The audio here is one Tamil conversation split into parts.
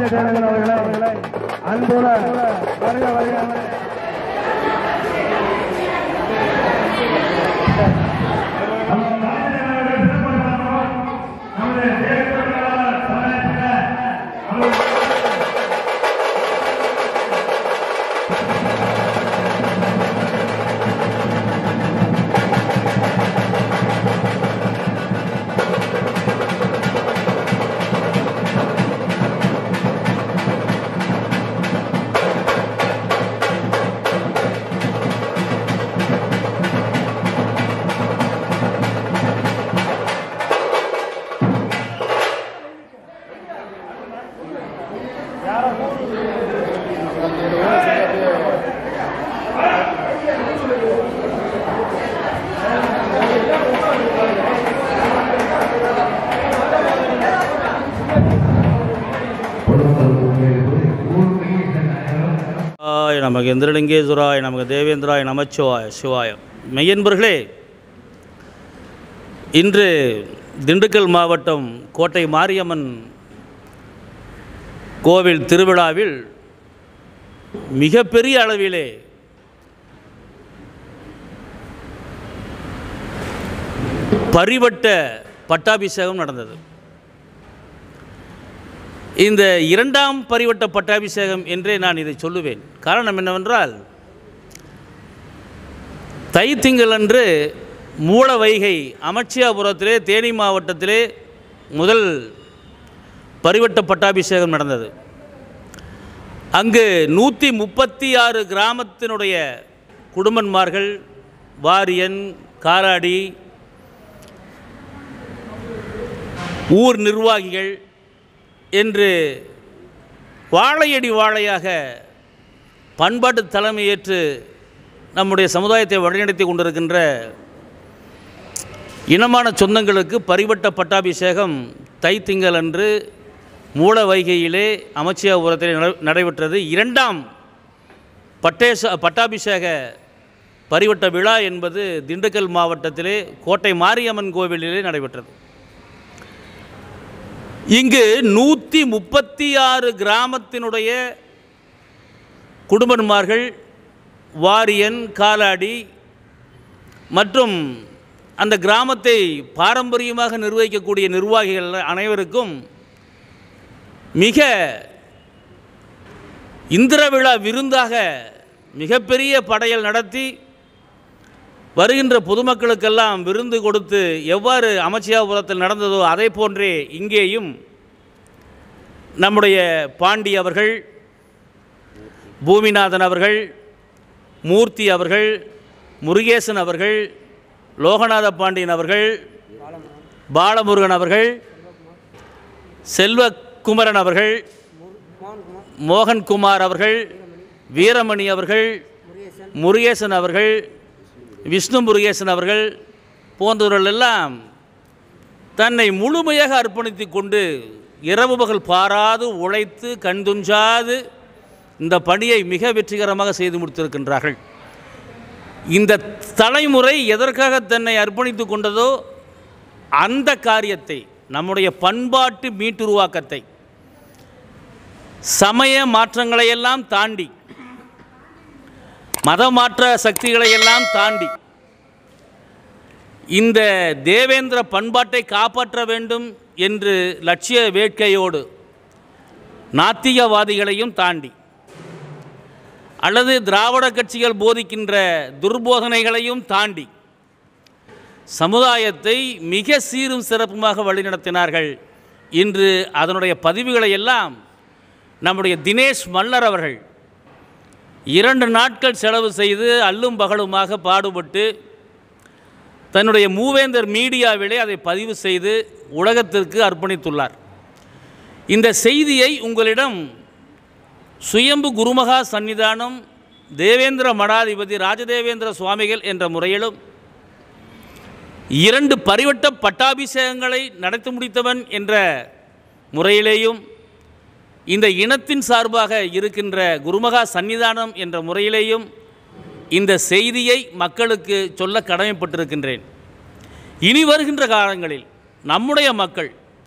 மாநில செயலாளர் அவர்களை அன்போட வருக வருக ஆய் நமக்கு இந்திரலிங்கேஸ்வராய் நமக்கு தேவேந்திராய் நமச்சிவாய சிவாய மெய்யன்பர்களே இன்று திண்டுக்கல் மாவட்டம் கோட்டை மாரியம்மன் கோவில் திருவிழாவில் மிகப்பெரிய அளவிலே பரிவட்ட பட்டாபிஷேகம் நடந்தது இந்த இரண்டாம் பரிவட்ட பட்டாபிஷேகம் என்றே நான் இதை சொல்லுவேன் காரணம் என்னவென்றால் தை திங்களன்று மூல வைகை அமட்சியாபுரத்திலே தேனி மாவட்டத்திலே முதல் பரிவட்ட பட்டாபிஷேகம் நடந்தது அங்கு நூற்றி முப்பத்தி ஆறு கிராமத்தினுடைய குடும்பன்மார்கள் வாரியன் காராடி ஊர் நிர்வாகிகள் என்று வாழையடி வாழையாக பண்பாட்டு தலைமையேற்று நம்முடைய சமுதாயத்தை வழிநடத்தி கொண்டிருக்கின்ற இனமான சொந்தங்களுக்கு பரிவட்ட பட்டாபிஷேகம் தை திங்கள் அன்று மூல வைகையிலே அமைச்சியாபுரத்தில் நட- நடைபெற்றது இரண்டாம் பட்டேச பட்டாபிஷேக பரிவட்ட விழா என்பது திண்டுக்கல் மாவட்டத்திலே கோட்டை மாரியம்மன் கோவிலிலே நடைபெற்றது இங்கு நூற்றி முப்பத்தி ஆறு கிராமத்தினுடைய குடும்பன்மார்கள் வாரியன் காலாடி மற்றும் அந்த கிராமத்தை பாரம்பரியமாக நிர்வகிக்கக்கூடிய நிர்வாகிகள் அனைவருக்கும் மிக இந்திர விழா விருந்தாக மிகப்பெரிய படையல் நடத்தி வருகின்ற பொதுமக்களுக்கெல்லாம் விருந்து கொடுத்து எவ்வாறு அமைச்சியாபுரத்தில் நடந்ததோ அதே போன்றே இங்கேயும் நம்முடைய பாண்டி அவர்கள் பூமிநாதன் அவர்கள் மூர்த்தி அவர்கள் முருகேசன் அவர்கள் லோகநாத பாண்டியன் அவர்கள் பாலமுருகன் அவர்கள் செல்வகுமரன் அவர்கள் மோகன்குமார் அவர்கள் வீரமணி அவர்கள் முருகேசன் அவர்கள் விஷ்ணு முருகேசன் அவர்கள் போன்றவர்கள் எல்லாம் தன்னை முழுமையாக அர்ப்பணித்து கொண்டு இரவு பகல் பாராது உழைத்து கண்துஞ்சாது இந்த பணியை மிக வெற்றிகரமாக செய்து முடித்திருக்கின்றார்கள் இந்த தலைமுறை எதற்காக தன்னை அர்ப்பணித்து கொண்டதோ அந்த காரியத்தை நம்முடைய பண்பாட்டு மீட்டுருவாக்கத்தை சமய மாற்றங்களையெல்லாம் தாண்டி மத மாற்ற சக்திகளை எல்லாம் தாண்டி இந்த தேவேந்திர பண்பாட்டை காப்பாற்ற வேண்டும் என்று லட்சிய வேட்கையோடு நாத்திகவாதிகளையும் தாண்டி அல்லது திராவிட கட்சிகள் போதிக்கின்ற துர்போதனைகளையும் தாண்டி சமுதாயத்தை மிக சீரும் சிறப்புமாக வழிநடத்தினார்கள் இன்று அதனுடைய பதிவுகளை எல்லாம் நம்முடைய தினேஷ் மல்லர் அவர்கள் இரண்டு நாட்கள் செலவு செய்து அல்லும் பகலுமாக பாடுபட்டு தன்னுடைய மூவேந்தர் மீடியாவிலே அதை பதிவு செய்து உலகத்திற்கு அர்ப்பணித்துள்ளார் இந்த செய்தியை உங்களிடம் சுயம்பு குருமகா சன்னிதானம் தேவேந்திர மடாதிபதி ராஜதேவேந்திர சுவாமிகள் என்ற முறையிலும் இரண்டு பரிவட்ட பட்டாபிஷேகங்களை நடத்தி முடித்தவன் என்ற முறையிலேயும் இந்த இனத்தின் சார்பாக இருக்கின்ற குருமகா சன்னிதானம் என்ற முறையிலேயும் இந்த செய்தியை மக்களுக்கு சொல்ல கடமைப்பட்டிருக்கின்றேன் இனி வருகின்ற காலங்களில் நம்முடைய மக்கள்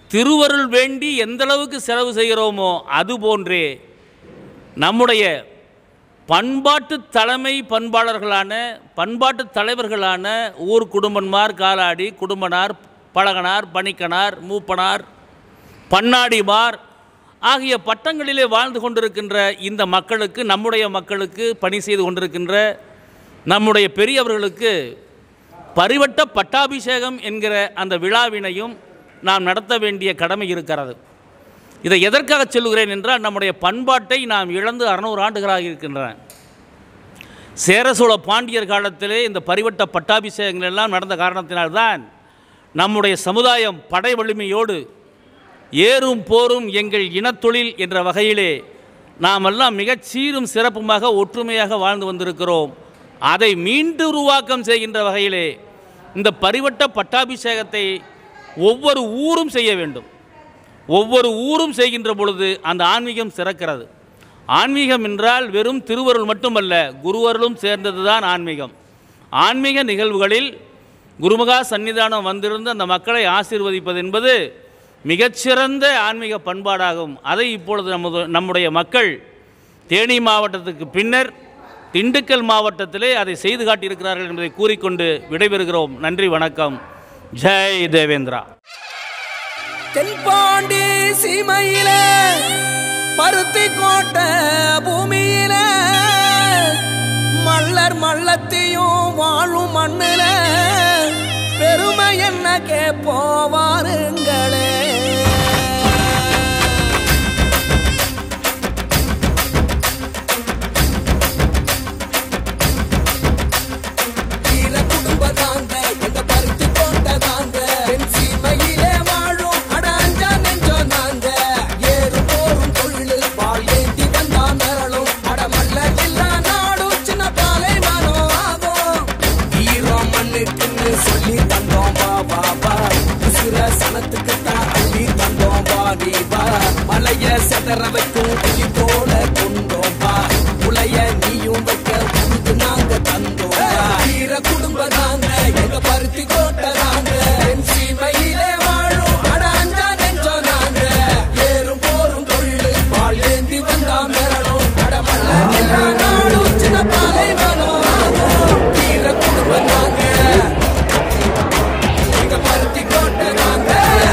திருவருள் வேண்டி எந்த அளவுக்கு செலவு செய்கிறோமோ அதுபோன்றே நம்முடைய பண்பாட்டு தலைமை பண்பாளர்களான பண்பாட்டு தலைவர்களான ஊர் குடும்பன்மார் காலாடி குடும்பனார் பழகனார் பணிக்கனார் மூப்பனார் பன்னாடிமார் ஆகிய பட்டங்களிலே வாழ்ந்து கொண்டிருக்கின்ற இந்த மக்களுக்கு நம்முடைய மக்களுக்கு பணி செய்து கொண்டிருக்கின்ற நம்முடைய பெரியவர்களுக்கு பரிவட்ட பட்டாபிஷேகம் என்கிற அந்த விழாவினையும் நாம் நடத்த வேண்டிய கடமை இருக்கிறது இதை எதற்காக சொல்லுகிறேன் என்றால் நம்முடைய பண்பாட்டை நாம் இழந்து அறுநூறு ஆண்டுகளாக இருக்கின்றன சேரசோழ பாண்டியர் காலத்திலே இந்த பரிவட்ட பட்டாபிஷேகங்கள் எல்லாம் நடந்த காரணத்தினால்தான் நம்முடைய சமுதாயம் படை வலிமையோடு ஏறும் போரும் எங்கள் இனத்தொழில் என்ற வகையிலே நாம் எல்லாம் மிகச் சீரும் சிறப்புமாக ஒற்றுமையாக வாழ்ந்து வந்திருக்கிறோம் அதை மீண்டு உருவாக்கம் செய்கின்ற வகையிலே இந்த பரிவட்ட பட்டாபிஷேகத்தை ஒவ்வொரு ஊரும் செய்ய வேண்டும் ஒவ்வொரு ஊரும் செய்கின்ற பொழுது அந்த ஆன்மீகம் சிறக்கிறது ஆன்மீகம் என்றால் வெறும் திருவருள் மட்டுமல்ல குருவருளும் சேர்ந்தது தான் ஆன்மீகம் ஆன்மீக நிகழ்வுகளில் குருமகா சன்னிதானம் வந்திருந்து அந்த மக்களை ஆசீர்வதிப்பது என்பது மிகச்சிறந்த ஆன்மீக பண்பாடாகும் அதை இப்பொழுது நமது நம்முடைய மக்கள் தேனி மாவட்டத்துக்கு பின்னர் திண்டுக்கல் மாவட்டத்திலே அதை செய்து காட்டியிருக்கிறார்கள் என்பதை கூறிக்கொண்டு விடைபெறுகிறோம் நன்றி வணக்கம் ஜெய் தேவேந்திரா தென்பாண்டி சீமையில பருத்தி கோட்டை பூமியில மல்லர் மல்லத்தையும் வாழும் மண்ணுல பெருமை என்ன கேப்போவாருங்களே வீர குடும்பதாங்க எங்க பருத்தி கோட்டதாங்க என் சீமையிலே வாழும் அட அஞ்சா நெஞ்சம் நாங்க ஏறு போரும் தொழில் பால் ஏந்தி வந்தா மிரளும் அட மல்ல இல்லா நாடும் சின்ன பாலை மனம் ஆகும் வீரம் மண்ணுக்குன்னு சொல்லி தந்தோம் வா வா வா உசுர சனத்துக்கு தான் அள்ளி தந்தோம் வா நீ வா மலைய செதற வைக்கும் புலி போல கொண்டோம் வா உலைய நீயும் வைக்க வந்து நாங்க தந்தோம் வா. வீர குடும்ப நாங்க எங்க பருத்தி கோட்டை நாங்க என் சீமையிலே வாழும் அட அஞ்சா நெஞ்சம் நாங்க ஏறும் போரும் தொழில் பால் ஏந்தி வந்தா மிரளும் அட மல்ல எல்லா நாடும் சின்ன பாலை மனம் ஆகும். வீர குடும்ப நாங்க எங்க பருத்தி கோட்டை நாங்க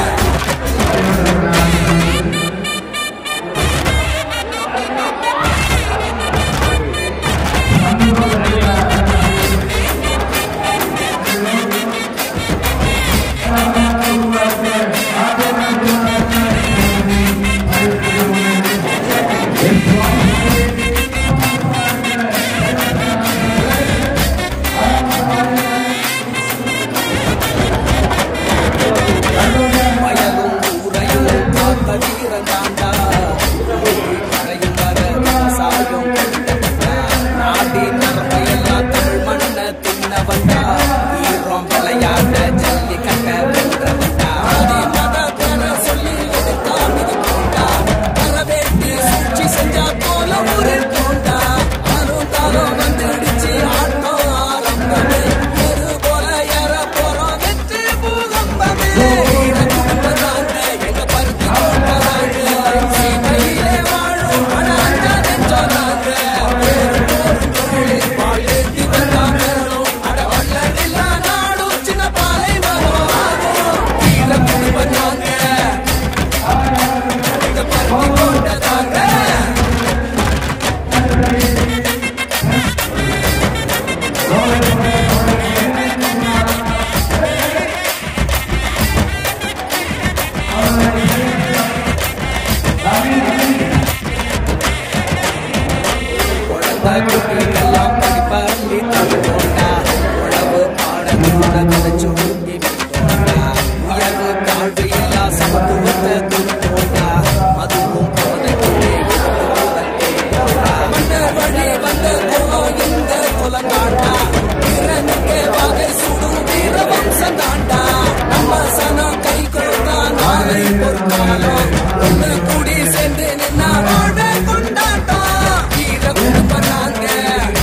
வயலும் ஊரையும் காத்த வீரன் தாண்டா கரையும் வர விவசாயம் கொண்டவன்டா. நாடி நரம்பு எல்லாம் தமிழ் மண்ண தின்ன வந்தா வீரம் விளையாட ஜல்லி கட்ட வென்றவன்டா ஆதி மத பெற சொல்லி எடுத்தா மிதிக்கோண்டா வரவேற்று சூழ்ச்சி செஞ்சா போல ஊரில் போண்டா அரும் தாளம் வந்துடுச்சு ஆட்டம் ஆரம்பமே எரு போல ஏற போறோம் வெற்றி பூகம்பமே வீர குடும்பத்தாங்க எங்க பருத்தி கோட்டதாங்க சீமையிலே வாழும் அட அஞ்சா நெஞ்சம் நாங்க வேறு போரும் தொழில் பால் ஏந்தி வந்தா மிரளும் அட வள்ளல் இல்லா நாடும் சின்ன பாலை மரம் ஆகும் வீர குடும்பத்தாங்க எங்க பருத்தி கோட்டதாங்க குழந்தை குட்டிக்கெல்லாம் படிப்பள்ளி தந்தோண்டா உழவு பாடத்தோட கதைச்சு ஊட்டி விட்டோண்டா உயர்வு தாழ்வு எல்லா சமத்துவத்தை கொடுத்தோண்டா அதுவும் போதைக்குள்ளே மன்னர் வழி வந்த குலம் இந்த குலங்காட்டா வீரனுக்கே வகை சுடும் வீர வம்சம் தாண்டா நம்ம சனம் கை கொடுத்தா நாளை பொற்காலம் ஒண்ணு கூடி சேர்ந்து நின்னா வாழ்வே கொண்டாட்டம் வீர குடும்பம் நாங்க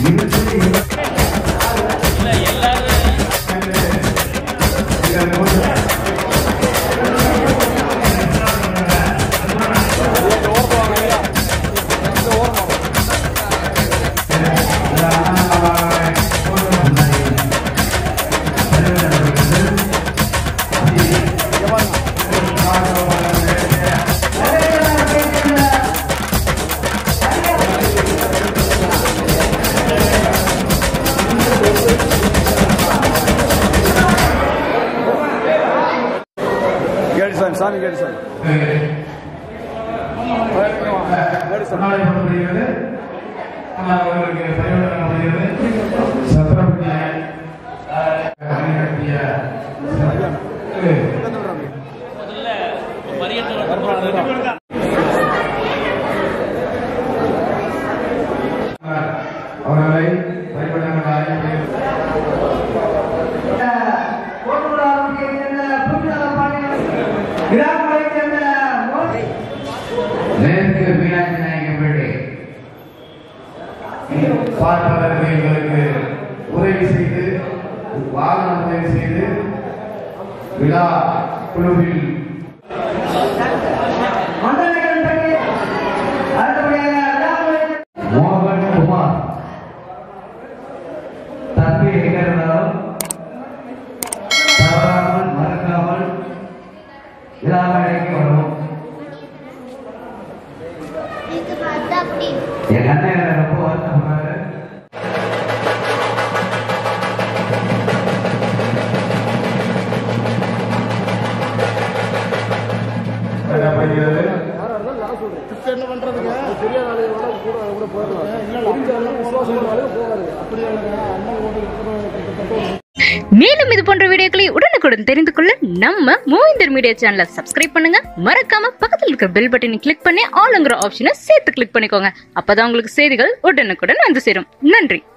கேடி சாமி சாமி கேடி சாமி சமாளிக்கப்படுகிறது அவர்களுக்கு பரிவர்த்தனப்படுகிறது சத்திரப்பட்டிய கட்டிய அவர்களை பரிவர்த்தனை மேற்கு மீனாட்சி நாயக்கப்பட்டி பார்ப்பதற்கு எங்களுக்கு உதவி செய்து வாகன உதவி செய்து விழா குழுவில் மோகன் குமார் தம்பி எங்க இருந்தாலும் தவறாமல் மறக்காமல் விழா மேடைக்கு வரவும் இது பார்த்தா அப்படி எங்க அண்ணன் என்னை ரொம்ப வருத்தப்படுறாரு என்ன பண்றதுங்க பெரிய ஆளுகளோட கூட கூட போயிடலாம் இல்ல விசுவாசம் போகாது அப்படி அண்ணன் கிட்டத்தட்ட மேலும் இது போன்ற வீடியோக்களை உடனுக்குடன் தெரிந்து கொள்ள நம்ம மூவிந்தர் மீடியா சேனலை சப்ஸ்கிரைப் பண்ணுங்க மறக்காம பக்கத்தில் இருக்கிற பெல் பட்டனை கிளிக் பண்ணி ஆளுங்கிற ஆப்ஷனை சேர்த்து கிளிக் பண்ணிக்கோங்க அப்பதான் உங்களுக்கு செய்திகள் உடனுக்குடன் வந்து சேரும் நன்றி